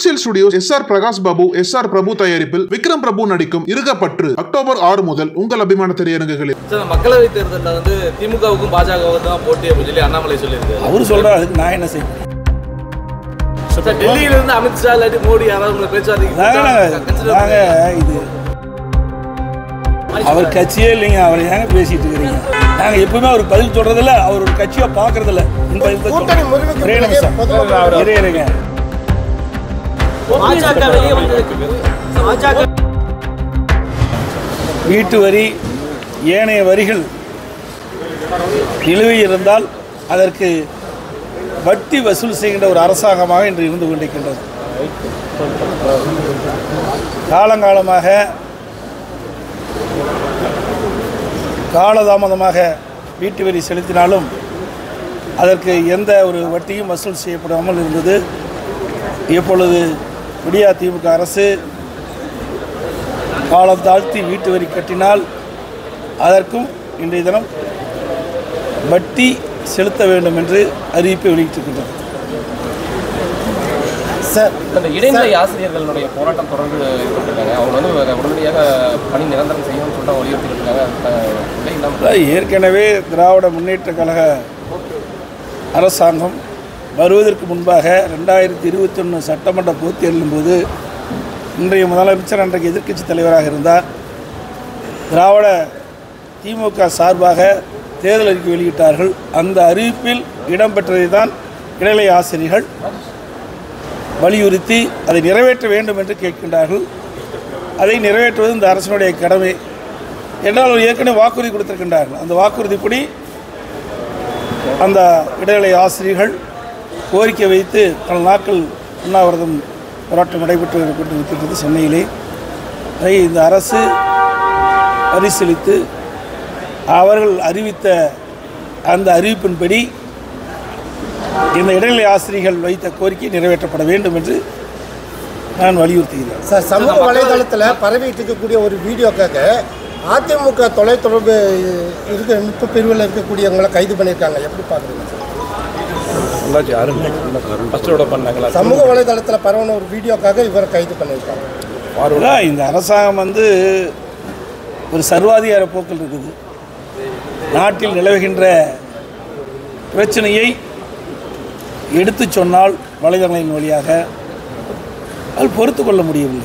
Pencil studios S R Prakash Babu S R Prabhu தயாரிப்பில் விக்ரம் பிரபு நடிக்கும் இருகப்பற்று October ஆறு முதல் உங்கள் அபிமான திரையரங்குகளில் சார் மக்களவை தேர்தலில் வந்து திமுகவுக்கும் பாஜகவுக்கும் தான் போட்டி அப்படின்னு சொல்லி அண்ணாமலை சொல்லியிருக்காரு அவர் சொல்கிறார் அதுக்கு நான் என்ன செய்ய முடியும் சார் டெல்லியில இருந்து அமித்ஷா இல்லாட்டி மோடி யாராவது உங்களை நாங்கள் பேச்சுவார்த்தை நாங்கள் இது அவர் கட்சியே இல்லைங்க அவர் ஏங்க பேசிட்டு இருக்கிறீங்க நாங்கள் எப்பவுமே அவர் பதில் சொல்றதில்ல அவர் ஒரு கட்சியை பார்க்கறதில்ல உன் பதில் தான் கூட்டணி சொல்றோம். முறிவுக்கு ஒரே பிறகு நிமிஷம் பொதுமக்கள் இரு, இருங்க பாஜக வெளியே வந்ததுக்கு பாஜக வீட்டு வரி ஏனைய வரிகள் நிலுவை இருந்தால் அதற்கு வட்டி வசூல் செய்கின்ற ஒரு அரசாங்கமாக இன்று இருந்து கொண்டிருக்கின்றது காலங்காலமாக காலதாமதமாக வீட்டு வரி செலுத்தினாலும் அதற்கு எந்த ஒரு வட்டியும் வசூல் செய்யப்படாமல் இருந்தது இப்பொழுது விடியா திமுக அரசு காலம் தாழ்த்தி வீட்டு வரி கட்டினால் அதற்கும் இன்றைய தினம் வட்டி செலுத்த வேண்டும் என்று அறிவிப்பை வெளியிட்டிருக்கின்றது சார் அந்த இடைநிலை ஆசிரியர்களுடைய போராட்டம் தொடர்ந்து இருக்காங்க அவங்க வந்து உடனடியாக பணி நிரந்தரம் செய்யணும்னு சொல்லிட்டு வலியுறுத்திட்டு இருக்காங்க அஹ் இல்லை இல்லாம அதாவது ஏற்கனவே திராவிட முன்னேற்ற கழக அரசாங்கம் வருவதற்கு முன்பாக ரெண்டாயிரத்தி இருபத்தொன்று சட்டமன்ற பொதுத் தேர்தலின் போது இன்றைய முதலமைச்சர் அன்றைக்கு எதிர்க்கட்சி தலைவராக இருந்தார் திராவிட திமுக சார்பாக தேர்தல் அறிக்கை வெளியிட்டார்கள் அந்த அறிவிப்பில் இடம்பெற்றதை தான் இடைநிலை ஆசிரியர்கள் வலியுறுத்தி அதை நிறைவேற்ற வேண்டும் என்று கேட்கின்றார்கள் அதை நிறைவேற்றுவது இந்த அரசினுடைய கடமை என்றால் அவர் ஏற்கனவே வாக்குறுதி கொடுத்திருக்கின்றார்கள் அந்த வாக்குறுதிப்படி அந்த இடைநிலை ஆசிரியர்கள் கோரிக்கை வைத்து பல நாட்கள் உண்ணாவிரதம் போராட்டம் நடைபெற்று கொண்டு இருக்கின்றது சென்னையிலே அதை இந்த அரசு பரிசீலித்து அவர்கள் அறிவித்த அந்த அறிவிப்பின்படி இந்த இடைநிலை ஆசிரியர்கள் வைத்த கோரிக்கை நிறைவேற்றப்பட வேண்டும் என்று நான் வலியுறுத்துகிறேன் சார் சமூக வலைதளத்தில் பரவிட்டு இருக்கக்கூடிய ஒரு வீடியோக்காக அதிமுக தொலைத்தொடர்பு இருக்க நுட்ப பிரிவில் இருக்கக்கூடியவங்களை கைது பண்ணியிருக்காங்க எப்படி பார்க்குறீங்க சார் நல்லாச்சு அருமை ஃபஸ்ட்டோட பண்ணாங்களா சமூக வலைதளத்தில் பரவின ஒரு வீடியோக்காக இவரை கைது பண்ணியிருக்காங்க அதான் இந்த அரசாங்கம் வந்து ஒரு சர்வாதிகார போக்கில் இருக்குது நாட்டில் நிலவுகின்ற பிரச்சனையை எடுத்து சொன்னால் வலைதளங்களின் வழியாக அது பொறுத்து கொள்ள முடியவில்லை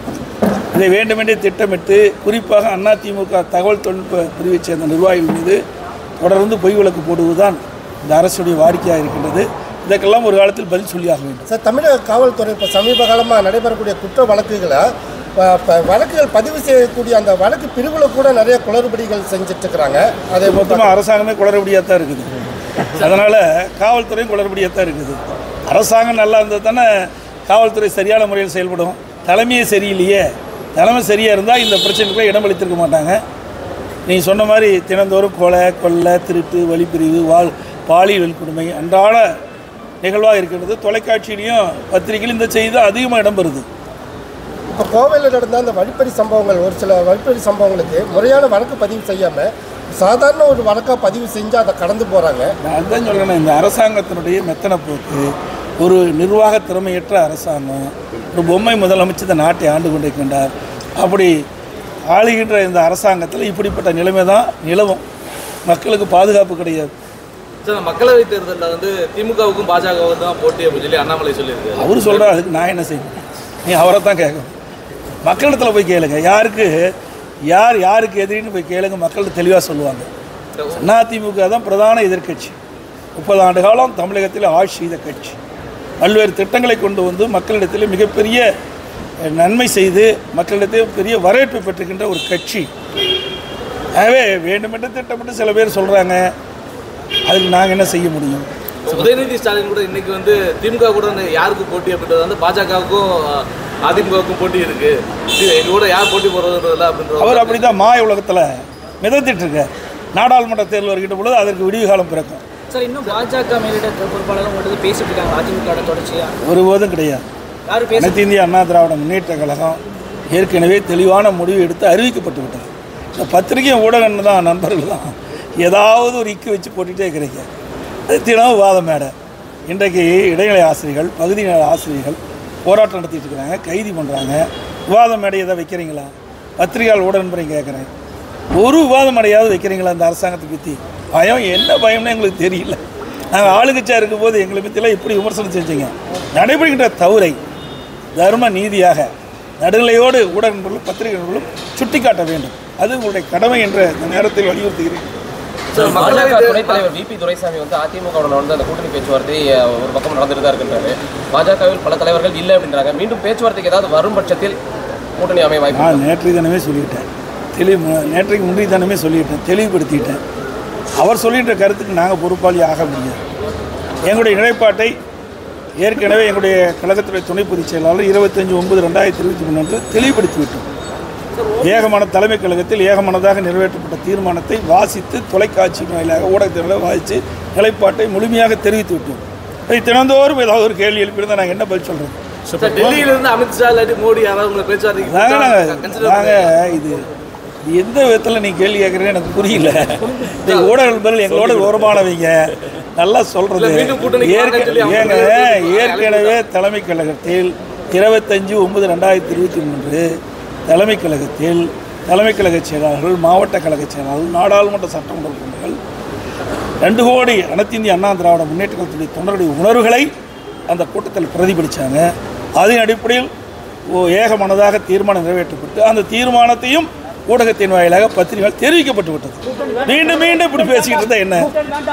இதை வேண்டுமென்றே திட்டமிட்டு குறிப்பாக அதிமுக தகவல் தொழில்நுட்ப பிரிவைச் சேர்ந்த நிர்வாகிகள் மீது தொடர்ந்து பொய் வழக்கு போடுவதுதான் இந்த அரசுடைய வாடிக்கையாக இருக்கின்றது இதற்கெல்லாம் ஒரு காலத்தில் பதில் சொல்லியாக வேண்டும் சார் தமிழக காவல்துறை இப்போ சமீப காலமாக நடைபெறக்கூடிய குற்ற வழக்குகளை ப- ப- வழக்குகள் பதிவு செய்யக்கூடிய அந்த வழக்கு பிரிவில் கூட நிறைய குளறுபடிகள் செஞ்சுட்டு இருக்கிறாங்க அதை மொத்தமாக அரசாங்கமே குளறுபடியாக தான் இருக்குது அதனால் காவல்துறையும் குளறுபடியாக தான் இருக்குது அரசாங்கம் நல்லா இருந்தால் தானே காவல்துறை சரியான முறையில் செயல்படும் தலைமையே சரியில்லையே தலைமை சரியாக இருந்தால் இந்த பிரச்சனைக்குள்ளே இடமளித்திருக்க மாட்டாங்க நீங்கள் சொன்ன மாதிரி தினந்தோறும் கொலை கொள்ளை திருட்டு வழிப்பிரிவு வாழ் பாலியல் கொடுமை அன்றாட நிகழ்வாக இருக்கின்றது தொலைக்காட்சியிலையும் பத்திரிகையிலும் இந்த செய்தி தான் அதிகமாக இடம்பெறுது இப்போ கோவையில் நடந்த அந்த வழிப்பறி சம்பவங்கள் ஒரு சில வழிப்பறி சம்பவங்களுக்கு முறையான வழக்கு பதிவு செய்யாமல் சாதாரண ஒரு வழக்காக பதிவு செஞ்சு அதை கடந்து போகிறாங்க நான் அதுதான் சொல்கிறேன் இந்த அரசாங்கத்தினுடைய மெத்தன போக்கு ஒரு நிர்வாக திறமையற்ற அரசாங்கம் ஒரு பொம்மை முதலமைச்சர் இந்த நாட்டை ஆண்டு கொண்டிருக்கின்றார் அப்படி ஆளுகின்ற இந்த அரசாங்கத்தில் இப்படிப்பட்ட நிலைமை தான் நிலவும் மக்களுக்கு பாதுகாப்பு கிடையாது சார் மக்களவை தேர்தலில் வந்து திமுகவுக்கும் பாஜகவுக்கும் தான் போட்டி அப்படின்னு சொல்லி அண்ணாமலை சொல்லியிருக்காரு அவர் சொல்கிறார் அதுக்கு நான் என்ன செய்யணும் நீ அவரை தான் கேட்கணும் மக்களிடத்தில் போய் கேளுங்க யாருக்கு யார் யாருக்கு எதிரின்னு போய் கேளுங்க மக்கள் தெளிவாக சொல்லுவாங்க அதிமுக தான் பிரதான எதிர்க்கட்சி முப்பது ஆண்டு காலம் தமிழகத்தில் ஆட்சி செய்த கட்சி பல்வேறு திட்டங்களை கொண்டு வந்து மக்களிடத்தில் மிகப்பெரிய அஹ், நன்மை செய்து மக்களிடத்தில் பெரிய வரவேற்பு பெற்றுக்கின்ற ஒரு கட்சி ஆகவே வேண்டுமென்று திட்டமிட்டு சில பேர் சொல்கிறாங்க அதுக்கு நாங்கள் என்ன செய்ய முடியும் உதயநிதி ஸ்டாலின் கூட இன்னைக்கு வந்து திமுக கூட இந்த யாருக்கு போட்டி அப்படின்றது வந்து பாஜகவுக்கும் அதிமுகவுக்கும் போட்டி இருக்கு இது எங்க கூட யார் போட்டி போடுறதுல அப்படின்ற அவர் அப்படி தான் மாய உலகத்தில் மிதந்துட்டு இருக்கார் நாடாளுமன்ற தேர்தல் வருகின்ற பொழுது அதற்கு விடிவு காலம் பிறக்கும் சார் இன்னும் பாஜக மேலிட பொறுப்பாளரும் மட்டும் பேசிட்டு இருக்காங்க அதிமுக தொடர்ச்சியா ஒருபோதும் கிடையாது யாரு பேச அனைத்து இந்திய அண்ணா திராவிட முன்னேற்ற கழகம் ஏற்கனவே தெளிவான முடிவு எடுத்து அறிவிக்கப்பட்டு விட்டது இந்த பத்திரிகை ஊடகங்கள் தான் நண்பர்கள் தான் ஏதாவது ஒரு இக்கு வச்சு போட்டுகிட்டே இருக்கிறீங்க அது தினம் வாத மேடை இன்றைக்கு இடைநிலை ஆசிரியர்கள் பகுதி நேர ஆசிரியர்கள் போராட்டம் நடத்திட்டு இருக்கிறாங்க கைது பண்ணுறாங்க விவாத மேடை எதாவது வைக்கிறீங்களா பத்திரிகையாளர் உடன்பரையும் கேட்குறேன் ஒரு விவாத மேடையாவது வைக்கிறீங்களா இந்த அரசாங்கத்தை பற்றி பயம் என்ன பயம்னு எங்களுக்கு தெரியல நாங்கள் ஆளுங்கட்சியாக இருக்கும்போது எங்களை பற்றிலாம் எப்படி விமர்சனம் செஞ்சீங்க நடைபெறுகின்ற தவறை தர்ம நீதியாக நடுநிலையோடு ஊடகங்களும் பத்திரிகைகளும் சுட்டிக்காட்ட வேண்டும் அது உங்களுடைய கடமை என்ற இந்த நேரத்தில் வலியுறுத்துகிறேன் சார் பாஜக மக்களவை துணைத் தலைவர் விபி துரைசாமி வந்து அதிமுகவுடன் வந்து அந்த கூட்டணி பேச்சுவார்த்தை அஹ், ஒரு பக்கம் நடந்துட்டு தான் இருக்கின்றாரு பாஜகவில் பல தலைவர்கள் இல்லை அப்படின்றாங்க மீண்டும் பேச்சுவார்த்தைக்கு ஏதாவது வரும் பட்சத்தில் கூட்டணி அமைய வாய்ப்பு நான் நேற்றைய தினமே சொல்லிட்டேன் தெளிவு நேற்றைக்கு முந்தைய தினமே சொல்லிட்டேன் தெளிவுபடுத்திட்டேன் அவர் சொல்லின்ற கருத்துக்கு நாங்கள் பொறுப்பாளி ஆக முடியாது எங்களுடைய நிலைப்பாட்டை ஏற்கனவே எங்களுடைய கழகத்துடைய துணை பொதுச் செயலாளர் இருபத்தஞ்சு ஒன்பது ரெண்டாயிரத்தி இருபத்தி மூணு அன்று தெளிவுபடுத்திவிட்டோம் ஏகமான தலைமை கழகத்தில் ஏகமனதாக நிறைவேற்றப்பட்ட தீர்மானத்தை வாசித்து தொலைக்காட்சி வாயிலாக ஊடகத்தினரை வாசித்து நிலைப்பாட்டை முழுமையாக தெரிவித்து விட்டோம் அதை தினந்தோறும் ஏதாவது ஒரு கேள்வி எழுப்பியிருந்தால் நாங்கள் என்ன பதில் சொல்கிறோம் சார் டெல்லியில இருந்து அமித்ஷா இல்லாட்டி மோடி யாராவது உங்களை பேச்சுவார்த்தைக்கு நாங்கள் கூப்பிட்டா நாங்கள் consider நாங்கள் இது இது எந்த விதத்தில் நீ கேள்வி கேட்குறேன்னு எனக்கு புரியல இந்த ஊடக நண்பர்கள் எங்களோட ஓரமானவங்க நல்லா சொல்றது இல்ல, மீண்டும் கூட்டணிக்கு வாங்கன்னு சொல்லி அவங்க ஏங்க அழைப்பு ஏற்கனவே தலைமை கழகத்தில் இருபத்தஞ்சு ஒன்பது ரெண்டாயிரத்தி இருபத்தி மூன்று தலைமை கழகத்தில் தலைமை கழக செயலாளர்கள் மாவட்ட கழக செயலாளர்கள் நாடாளுமன்ற சட்டமன்ற உறுப்பினர்கள் ரெண்டு கோடி அனைத்து இந்திய அண்ணா திராவிட முன்னேற்ற கழகத்துடைய தொண்டருடைய உணர்வுகளை அந்த கூட்டத்தில் பிரதிபலித்தாங்க அதன் அடிப்படையில் ஓ ஏகமனதாக தீர்மானம் நிறைவேற்றப்பட்டு அந்த தீர்மானத்தையும் ஊடகத்தின் வாயிலாக பத்திரிகைகள் தெரிவிக்கப்பட்டு விட்டது மீண்டும் மீண்டும் இப்படி பேசிக்கிட்டு இருந்தா என்ன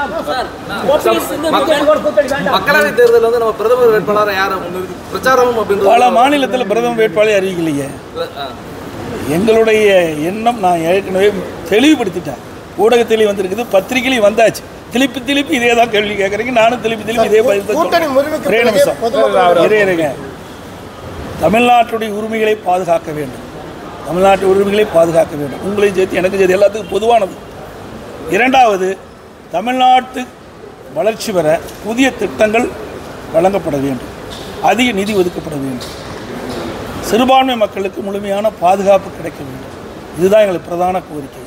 மக்களவை தேர்தல் வந்து நம்ம பிரதமர் வேட்பாளரை யாரை முன்னிறுத்தி பிரச்சாரம் அப்படின்றது பல மாநிலத்தில் பிரதம வேட்பாளரை அறிவிக்கலையே ஆ. எங்களுடைய எண்ணம் நான் ஏற்கனவே தெளிவுபடுத்திட்டேன் ஊடகத்திலையும் வந்திருக்குது பத்திரிகையிலையும் வந்தாச்சு திருப்பி திருப்பி இதே தான் கேள்வி கேட்குறீங்க நானும் திருப்பி திருப்பி இதே பதில் தான் கூட்டணி சொல்றேன். முறிவுக்கு ஒரே பிறகு நிமிஷம். பொதுமக்களோட இரு, இருங்க. தமிழ்நாட்டுடைய உரிமைகளை பாதுகாக்க வேண்டும் தமிழ்நாட்டு உரிமைகளை பாதுகாக்க வேண்டும் உங்களையும் சேர்த்து எனக்கு சேர்த்து எல்லாத்துக்கும் பொதுவானது இரண்டாவது தமிழ்நாட்டு வளர்ச்சி பெற புதிய திட்டங்கள் வழங்கப்பட வேண்டும் அதிக நிதி ஒதுக்கப்பட வேண்டும் சிறுபான்மை மக்களுக்கு முழுமையான பாதுகாப்பு கிடைக்க வேண்டும் இதுதான் எங்களுக்கு பிரதான கோரிக்கை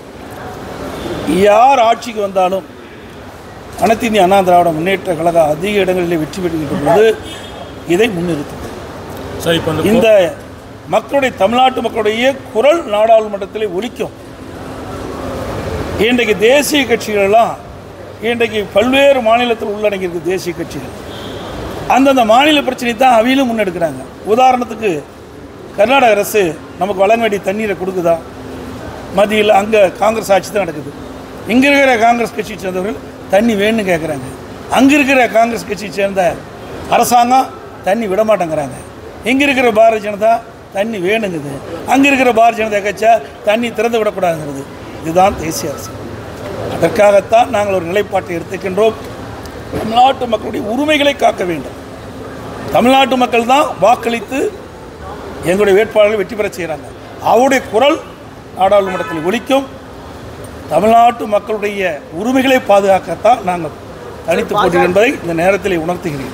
யார் ஆட்சிக்கு வந்தாலும் அனைத்து இந்திய அண்ணா திராவிட முன்னேற்ற கழக அதிக இடங்களில் வெற்றி பெறுகின்ற பொழுது இதை முன்னிறுத்தும் இந்த மக்களுடைய தமிழ்நாட்டு மக்களுடைய குரல் நாடாளுமன்றத்தில் ஒலிக்கும் இன்றைக்கு தேசிய கட்சிகள் எல்லாம் இன்றைக்கு பல்வேறு மாநிலத்தில் உள்ளடங்கியிருக்கு தேசிய கட்சிகள் அந்தந்த மாநில பிரச்சனை தான் அவையிலும் முன்னெடுக்கிறாங்க உதாரணத்துக்கு கர்நாடக அரசு நமக்கு வழங்க வேண்டிய தண்ணீரை கொடுக்குதா மத்தியில் அங்கே காங்கிரஸ் ஆட்சி தான் நடக்குது இங்கே இருக்கிற காங்கிரஸ் கட்சியை சேர்ந்தவர்கள் தண்ணி வேணும்னு கேட்குறாங்க அங்கே இருக்கிற காங்கிரஸ் கட்சியை சேர்ந்த அரசாங்கம் தண்ணி விட மாட்டேங்கிறாங்க இங்கே இருக்கிற பாரதிய ஜனதா தண்ணி வேணுங்குது அங்கே இருக்கிற பாரதிய ஜனதா கட்சியா தண்ணி திறந்து விடக்கூடாதுங்கிறது இதுதான் தேசிய அரசு அதற்காகத்தான் நாங்கள் ஒரு நிலைப்பாட்டை எடுத்துக்கின்றோம் தமிழ்நாட்டு மக்களுடைய உரிமைகளை காக்க வேண்டும் தமிழ்நாட்டு மக்கள் தான் வாக்களித்து எங்களுடைய வேட்பாளர்களை வெற்றி பெறச் செய்கிறாங்க அவருடைய குரல் நாடாளுமன்றத்தில் ஒலிக்கும் தமிழ்நாட்டு மக்களுடைய உரிமைகளை பாதுகாக்கத்தான் நாங்கள் தனித்து போட்டி என்பதை இந்த நேரத்தில் உணர்த்துகிறேன்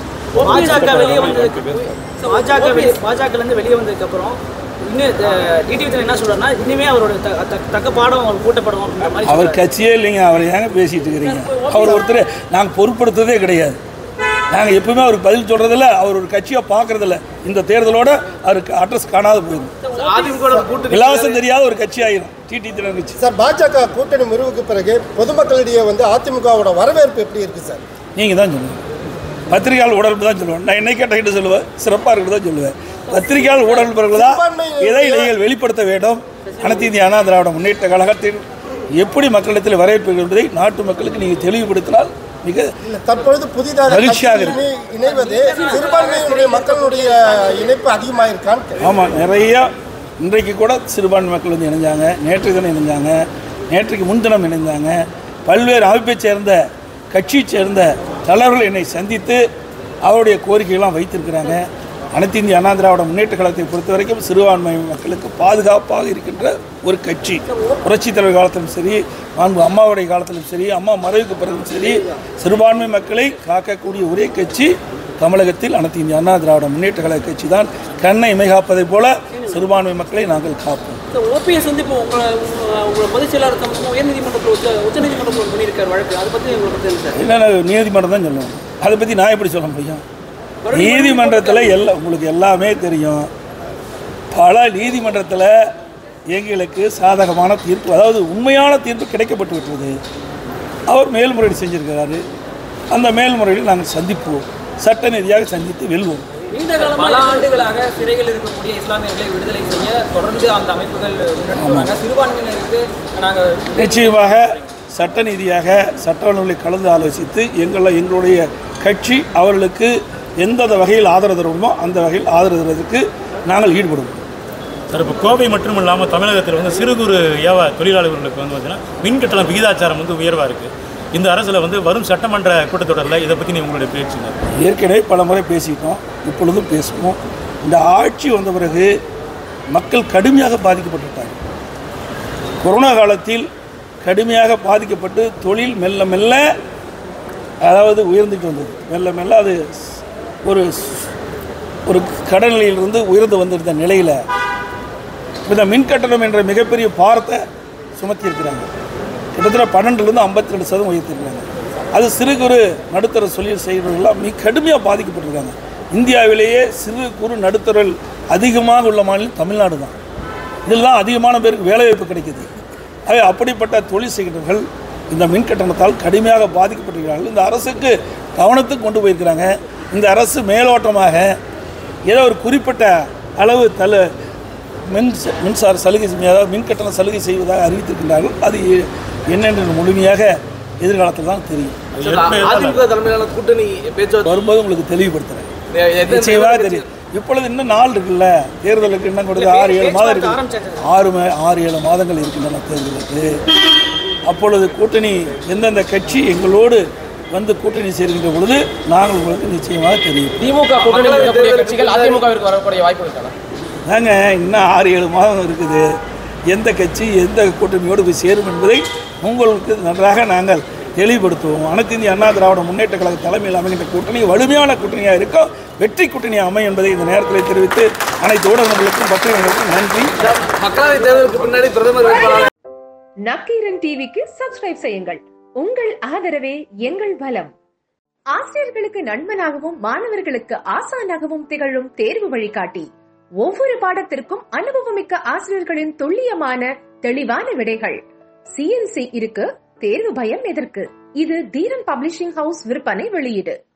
பாஜக வெளியே வந்ததுக்கு பாஜக வெளியே பாஜக இருந்து வெளியே வந்ததுக்கு அப்புறம் இன்னும் டிடிவி என்ன சொல்றாருன்னா இனிமே அவரோட த- த- தக்க பாடம் அவர் கூட்டப்படும் அப்படின்ற மாதிரி அவர் கட்சியே இல்லைங்க அவர் ஏங்க பேசிட்டு இருக்கிறீங்க அவர் ஒருத்தர் நாங்கள் பொருட்படுத்துறதே கிடையாது நாங்கள் எப்பவுமே அவருக்கு பதில் சொல்கிறதில்ல அவர் ஒரு கட்சியை பார்க்கறதில்ல இந்த தேர்தலோட அவருக்கு அட்ரஸ் காணாத போயிடும் அதிமுக கூட்டணி விலாசம் தெரியாத ஒரு கட்சி ஆயிரும் டிடி தினம் கட்சி சார் பாஜக கூட்டணி முறிவுக்கு பிறகு பொதுமக்களிடையே வந்து அதிமுகவோட வரவேற்பு எப்படி இருக்கு சார் நீங்கள் தான் சொல்லுங்கள் பத்திரிகையாளர் உடல்பு தான் சொல்லுவேன் நான் என்னை கேட்ட சொல்லுவேன் சிறப்பாக இருக்கிறது தான் சொல்லுவேன் பத்திரிகையாளர் உடல்பு தான் இதை நீங்கள் வெளிப்படுத்த வேண்டும் அனைத்து இந்திய அண்ணா திராவிட முன்னேற்ற கழகத்தில் எப்படி மக்களிடத்தில் வரவேற்பு என்பதை நாட்டு மக்களுக்கு நீங்கள் தெளிவுபடுத்தினால் மிக இல்ல, தற்பொழுது புதிதாக மகிழ்ச்சியாக கட்சியில் இணை- இணைவது சிறுபான்மையினுடைய மக்களுடைய இணைப்பு அதிகமாயிருக்கான்னு கேட்கிறேன். ஆமாம் நிறையா இன்றைக்கு கூட சிறுபான்மை மக்கள் வந்து இணைஞ்சாங்க நேற்று தினம் இணைஞ்சாங்க நேற்றுக்கு முன்தினம் இணைந்தாங்க பல்வேறு அமைப்பைச் சேர்ந்த கட்சியைச் சேர்ந்த தலைவர்கள் என்னை சந்தித்து அவருடைய கோரிக்கைகள்லாம் வைத்திருக்கிறாங்க அனைத்து இந்திய அண்ணா திராவிட முன்னேற்ற கழகத்தை பொறுத்த வரைக்கும் சிறுபான்மை மக்களுக்கு பாதுகாப்பாக இருக்கின்ற ஒரு கட்சி புரட்சித் தலைவர் காலத்திலும் சரி மாண்பு அம்மாவுடைய காலத்திலும் சரி அம்மா மறைவுக்கு பிறகும் சரி சிறுபான்மை மக்களை காக்கக்கூடிய ஒரே கட்சி தமிழகத்தில் அனைத்து இந்திய அண்ணா திராவிட முன்னேற்ற கழக கட்சி தான் கண்ணை இமைகாப்பதைப் போல சிறுபான்மை மக்களை நாங்கள் காப்போம் ஓபிஎஸ் வந்து இப்போ உங்களை உங்க- உங்களை பொதுச் செயலாளர் தம் உயர்நீதிமன்றத்தில் உச்ச உச்சநீதிமன்றத்தில் பண்ணியிருக்காரு வழக்கு அதை பற்றி உங்களுக்கு பற்றி சார் என்னென்ன நீதிமன்றம் தான் சொல்லுவோம் அதை பற்றி நான் எப்படி சொல்ல முடியும் நீதிமன்றத்தில் எல்லாம் உங்களுக்கு எல்லாமே தெரியும் பல நீதிமன்றத்தில் எங்களுக்கு சாதகமான தீர்ப்பு அதாவது உண்மையான தீர்ப்பு கிடைக்கப்பட்டு விட்டது அவர் மேல்முறையீடு செஞ்சிருக்கிறாரு அந்த மேல்முறையீடு நாங்கள் சந்திப்போம் சட்ட ரீதியாக சந்தித்து வெல்வோம் நீண்ட காலமா பல ஆண்டுகளாக சிறையில் இருக்கக்கூடிய இஸ்லாமியர்களை விடுதலை செய்ய தொடர்ந்து அந்த அமைப்புகள் முன்னெடுக்கிறாங்க சிறுபான்மையினருக்கு நாங்கள் நிச்சயமாக சட்ட நீதியாக சட்ட வல்லுநர்களை கலந்து ஆலோசித்து எங்களை எங்களுடைய கட்சி அவர்களுக்கு எந்தெந்த வகையில் ஆதரவு தருவோமோ அந்த வகையில் ஆதரவு தருவதற்கு நாங்கள் ஈடுபடுவோம் சார் இப்போ கோவை மட்டும் இல்லாமல் தமிழகத்தில் வந்து சிறு குறு ஏவ தொழிலாளர்களுக்கு வந்து பார்த்தீங்கன்னா மின் கட்டணம் விகிதாச்சாரம் வந்து உயர்வாக இருக்குது இந்த அரசில் வந்து வரும் சட்டமன்ற கூட்டத்தொடரில் இதை பற்றி நீங்கள் உங்களுடைய பேச்சுங்க ஏற்கனவே பல முறை பேசிட்டோம் இப்பொழுதும் பேசுவோம் இந்த ஆட்சி வந்த பிறகு மக்கள் கடுமையாக பாதிக்கப்பட்டுட்டாங்க கொரோனா காலத்தில் கடுமையாக பாதிக்கப்பட்டு தொழில் மெல்ல மெல்ல அதாவது உயர்ந்துட்டு வந்தது மெல்ல மெல்ல அது ஒரு ஒரு கடநிலையிலிருந்து உயர்ந்து வந்திருந்த நிலையில் இந்த மின் கட்டணம் என்ற மிகப்பெரிய பாரத்தை சுமத்தியிருக்கிறாங்க கிட்டத்தட்ட பன்னெண்டுலேருந்து ஐம்பத்தி ரெண்டு சதவீதம் உயர்த்திருக்கிறாங்க அது சிறு குறு நடுத்தர தொழில் செய்கிறவர்கள்லாம் மிக கடுமையாக பாதிக்கப்பட்டிருக்காங்க இந்தியாவிலேயே சிறு குறு நடுத்தரல் அதிகமாக உள்ள மாநிலம் தமிழ்நாடு தான் இதெல்லாம் அதிகமான பேருக்கு வேலைவாய்ப்பு கிடைக்குது ஆகவே அப்படிப்பட்ட தொழில் செய்கிறவர்கள் இந்த மின் கட்டணத்தால் கடுமையாக பாதிக்கப்பட்டிருக்கிறார்கள் இந்த அரசுக்கு கவனத்துக்கு கொண்டு போயிருக்கிறாங்க இந்த அரசு மேலோட்டமாக ஏதோ ஒரு குறிப்பிட்ட அளவு தல மின் மின்சார சலுகை செய்- அதாவது மின் கட்டண சலுகை செய்வதாக அறிவித்திருக்கின்றார்கள் அது எ- என்னென்று முழுமையாக எதிர்காலத்தில் தான் தெரியும் அதிமுக தலைமையிலான கூட்டணி பேச்சுவார்த்தை வரும்போது உங்களுக்கு தெளிவுபடுத்துகிறேன் எத்தனை- நிச்சயமாக தெரியும் இப்பொழுது இன்னும் நாள் இருக்குல்ல தேர்தலுக்கு இன்னும் கொடுத்து ஆறு ஏழு மாதம் இருக்கு ஆறு மா- ஆறு ஏழு மாதங்கள் இருக்கின்றன தேர்தலுக்கு அப்பொழுது கூட்டணி எந்தெந்த கட்சி எங்களோடு வந்து கூட்டணி சேர்கின்ற பொழுது நாங்கள் உங்களுக்கு நிச்சயமாக தெரியும் திமுக கூட்டணியில் இருக்கக்கூடிய கட்சிகள் அதிமுகவிற்கு வரக்கூடிய வாய்ப்பு இருக்காங்க நாங்க இன்னும் ஆறு ஏழு மாதம் இருக்குது எந்த கட்சி எந்த கூட்டணியோடு போய் சேரும் என்பதை உங்களுக்கு நன்றாக நாங்கள் தெளிவுபடுத்துவோம் அனைத்து இந்திய அண்ணா திராவிட முன்னேற்ற கழக தலைமையில் அமைகின்ற கூட்டணி வலிமையான கூட்டணியாக இருக்கும் வெற்றி கூட்டணி அமையும் என்பதை இந்த நேரத்தில் தெரிவித்து அனைத்து ஊடகங்களுக்கும் பத்திரிகைகளுக்கும் நன்றி மக்களவை தேர்தலுக்கு பின்னாடி பிரதமர் வேட்பாளர் நக்கீரன் டிவிக்கு சப்ஸ்கிரைப் செய்யுங்கள் உங்கள் ஆதரவே எங்கள் பலம் ஆசிரியர்களுக்கு நண்பனாகவும் மாணவர்களுக்கு ஆசானாகவும் திகழும் தேர்வு வழிகாட்டி ஒவ்வொரு பாடத்திற்கும் அனுபவமிக்க ஆசிரியர்களின் துல்லியமான தெளிவான விடைகள் சிஎன்சி இருக்கு தேர்வு பயம் எதற்கு இது தீரன் பப்ளிஷிங் ஹவுஸ் விற்பனை வெளியீடு